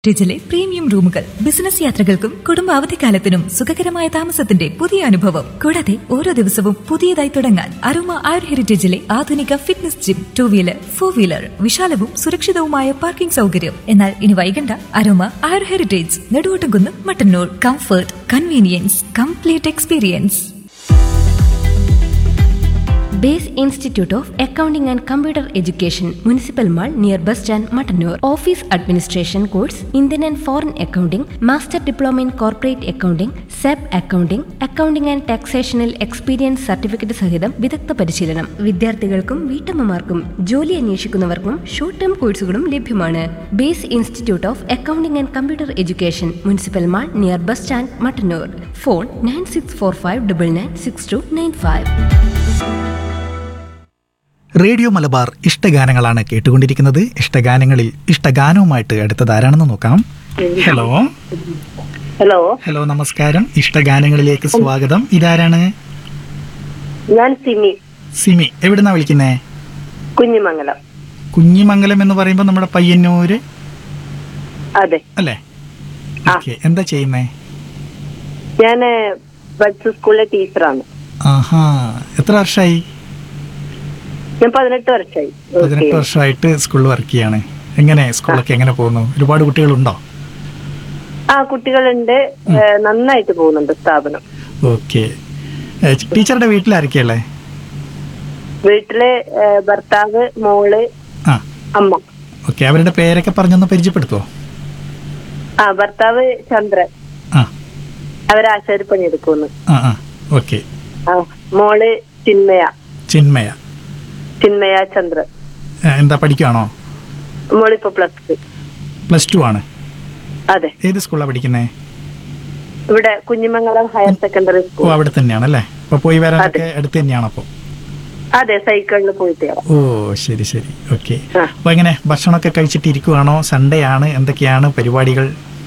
ടിജിലെ premium റൂമുകൾ business യാത്രകൾക്കും കുടുംബ അവധിക്കാലത്തിനും സുഖകരമായ താമസത്തിന്റെ പുതിയ അനുഭവം കൂടാതെ ഓരോ ദിവസവും പുതിയതായി തുടങ്ങാൻ അരുമ ആയുർ ഹെറിറ്റേജിലെ ആധുനിക fitness gym two wheeler four wheeler വിശാലവും സുരക്ഷിതവുമായ പാർക്കിംഗ് സൗകര്യം എന്നാൽ ഇനി വൈകണ്ട aroma Ayur heritage Neduvottumkunnu Mattannur comfort convenience complete experience base institute of accounting and computer education municipal mall near bus stand Mattannur office administration course Indian and foreign accounting master diploma in corporate accounting സെബ് accounting accounting and ടാക്സേഷനിൽ experience certificate സഹിതം വിദഗ്ധ പരിശീലനം വിദ്യാർത്ഥികൾക്കും വീട്ടമ്മമാർക്കും ജോലി അന്വേഷിക്കുന്നവർക്കും short term കോഴ്സുകളും ലഭ്യമാണ് base institute of accounting and computer education municipal mall near bus stand Mattannur phone nine six four five double nine six two nine five radio Malabar ഇഷ്ടഗാനങ്ങളാണ് കേട്ടുകൊണ്ടിരിക്കുന്നത് ഇഷ്ടഗാനങ്ങളിൽ ഇഷ്ടഗാനവുമായിട്ട് അടുത്തത് ആരാണെന്ന് നോക്കാം ഹലോ ഹലോ ഹലോ നമസ്കാരം ഇഷ്ടഗാനങ്ങളിലേക്ക് സ്വാഗതം ഇതാരാണ് ഞാൻ സിമി സിമി എവിടുന്നാ വിളിക്കുന്നേ കുഞ്ഞിമംഗലം കുഞ്ഞിമംഗലം എന്ന് പറയുമ്പോൾ നമ്മുടെ പയ്യന്നൂര് അതെ അല്ലേ ആ. ഓക്കെ എന്താ ചെയ്യുന്നേ ഞാൻ ബഡ്സ് സ്കൂളിലെ ടീച്ചറാണ് ആഹാ എത്ര വർഷമായി ഞാൻ പതിനെട്ട് വർഷമായി പതിനെട്ട് വർഷമായിട്ട് സ്കൂളിൽ വർക്ക് ചെയ്യാണ് എങ്ങനെ സ്കൂളൊക്കെ എങ്ങനെ പോകുന്നു ഒരുപാട് കുട്ടികളുണ്ടോ ആ കുട്ടികളുണ്ട് ഏ, നന്നായിട്ട് പോകുന്നുണ്ട് സ്ഥാപനം ഓക്കെ ടീച്ചറുടെ വീട്ടിലായിരിക്കല്ലേ വീട്ടില് ഏ, ഭർത്താവ് മോള് ആ അമ്മ ഓക്കെ അവരുടെ പേരൊക്കെ പറഞ്ഞൊന്ന് പരിചയപ്പെടുത്തുവോ ആ ഭർത്താവ് ചന്ദ്രൻ ആ അവരാശാരിപ്പണി എടുക്കുന്നു ആ ആ ഓക്കെ ആ മോള് ചിന്മയ ചിന്മയ ചിന്മയ ചന്ദ്രൻ ആ, എന്താ പഠിക്കുവാണോ മോളിപ്പോ പ്ലസ് ടു പ്ലസ് ടു ആണ് അതെ ഏത് സ്കൂളാണ് പഠിക്കുന്നത് ഇവിടെ കുഞ്ഞിമംഗലം ഹയർ സെക്കൻഡറി ഓ സ്കൂൾ അവിടെ തന്നെയാണല്ലേ അപ്പൊ പോയി വരാനൊക്കെ അടുത്ത് തന്നെയാണ് അപ്പോൾ അതെ സൈക്കിളിൽ പോയിട്ട് വരാം ഓ ശരി ശരി ഓക്കെ ആ. അപ്പൊ എങ്ങനെ ഭക്ഷണമൊക്കെ കഴിച്ചിട്ട് ഇരിക്കുവാണോ സൺഡേ ആണ് എന്തൊക്കെയാണ് പരിപാടികൾ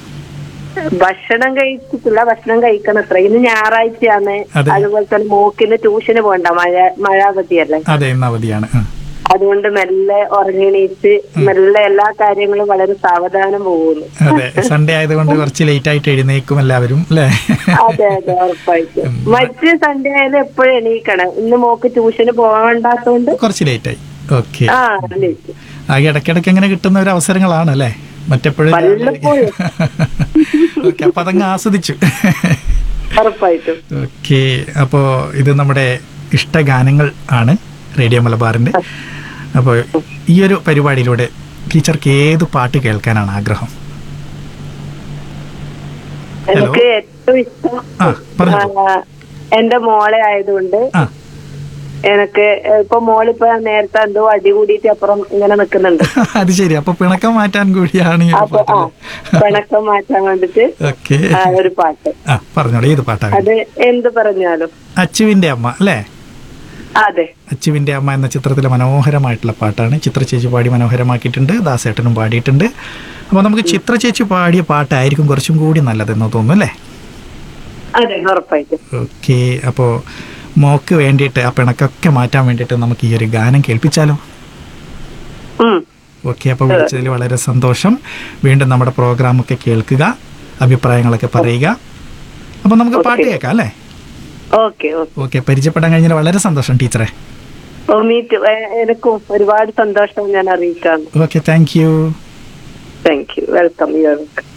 ഭക്ഷണം കഴിച്ചിട്ടില്ല ഭക്ഷണം കഴിക്കണം അത്ര ഇന്ന് ഞായറാഴ്ചയാണ് അതെ. അതുപോലെ തന്നെ മോക്കിന് ട്യൂഷന് പോകണ്ട മഴ മഴ അവധിയല്ലേ അതെ ഇന്ന് അവധിയാണ് ആ. അതുകൊണ്ട് മെല്ലെ ഉറങ്ങിണീച്ച് മെല്ലെ എല്ലാ കാര്യങ്ങളും വളരെ സാവധാനം പോകുന്നു അതെ സൺഡേ ആയതുകൊണ്ട് കുറച്ച് ലേറ്റ് ആയിട്ട് എഴുന്നേക്കും എല്ലാവരും അല്ലേ അതെ അതെ ഉറപ്പായിട്ടും മറ്റ് സൺഡേ ആയാലും എപ്പോഴും എണീക്കണം ഇന്ന് മോക്ക് ട്യൂഷന് പോകണ്ടാത്തോണ്ട് കുറച്ച് ലേറ്റ് ആയി ഓക്കെ ആ എണീച്ചു. ആ ഇടയ്ക്കിടയ്ക്ക് അങ്ങനെ കിട്ടുന്ന ഒരു അവസരങ്ങളാണ് അല്ലേ മറ്റെപ്പോഴും വല്ലപ്പോഴും. ഓക്കെ അപ്പൊ അതങ്ങ് ആസ്വദിച്ചു ഉറപ്പായിട്ടും ഓക്കെ അപ്പോ ഇത് നമ്മുടെ ഇഷ്ടഗാനങ്ങൾ ആണ് റേഡിയോ മലബാറിന്റെ അപ്പോൾ ഈ ഒരു പരിപാടിയിലൂടെ ടീച്ചർക്ക് ഏത് പാട്ട് കേൾക്കാനാണ് ആഗ്രഹം എനിക്ക് ഏറ്റവും ഇഷ്ടം ആ, പറഞ്ഞോളൂ. ആ, എന്റെ മോളെ ആയതുകൊണ്ട് ആ എനിക്ക് ഇപ്പൊ മോളിപ്പോ നേരത്തെ എന്തോ അടി കൂടിയിട്ട് അപ്പുറം ഇങ്ങനെ നിക്കുന്നുണ്ട് അത് ശരി അപ്പൊ പിണക്കം മാറ്റാൻ കൂടിയാണ് ഈ ഒരു അപ്പൊ ആ പാട്ട് പിണക്കം മാറ്റാൻ വേണ്ടിട്ട് ഓക്കെ ആ, ഒരു പാട്ട് ആ പറഞ്ഞോളൂ ഏത് പാട്ടാണ് അത് എന്ത് പറഞ്ഞാലും അച്ചുവിന്റെ അമ്മ അല്ലേ അതെ അച്ചുവിന്റെ അമ്മ എന്ന ചിത്രത്തിലെ മനോഹരമായിട്ടുള്ള പാട്ടാണ് ചിത്ര ചേച്ചി പാടി മനോഹരമാക്കിയിട്ടുണ്ട് ദാസേട്ടനും പാടിയിട്ടുണ്ട് അപ്പോൾ നമുക്ക് ചിത്ര ചേച്ചി പാടിയ പാട്ടായിരിക്കും കുറച്ചും കൂടി നല്ലതെന്ന് തോന്നുന്നു അല്ലേ അതെ ഉറപ്പായിട്ടും ഓക്കെ അപ്പോൾ മോക്ക് വേണ്ടിയിട്ട് ആ പിണക്കൊക്കെ മാറ്റാൻ വേണ്ടിയിട്ട് നമുക്ക് ഈ ഒരു ഗാനം കേൾപ്പിച്ചാലോ ഉം ഓക്കെ അപ്പോൾ വിളിച്ചതിൽ വളരെ സന്തോഷം വീണ്ടും നമ്മുടെ പ്രോഗ്രാമൊക്കെ കേൾക്കുക അഭിപ്രായങ്ങളൊക്കെ പറയുക അപ്പോൾ നമുക്ക് പാട്ട് Okay. കേൾക്കാം അല്ലേ ഓക്കെ ഓക്കെ ഓക്കെ പരിചയപ്പെടാൻ കഴിഞ്ഞാൽ വളരെ സന്തോഷം ടീച്ചറെ ഓ മീറ്റ് എനിക്കും ഒരുപാട് സന്തോഷം ഞാൻ അറിയിക്കാം okay thank you thank you welcome you welcome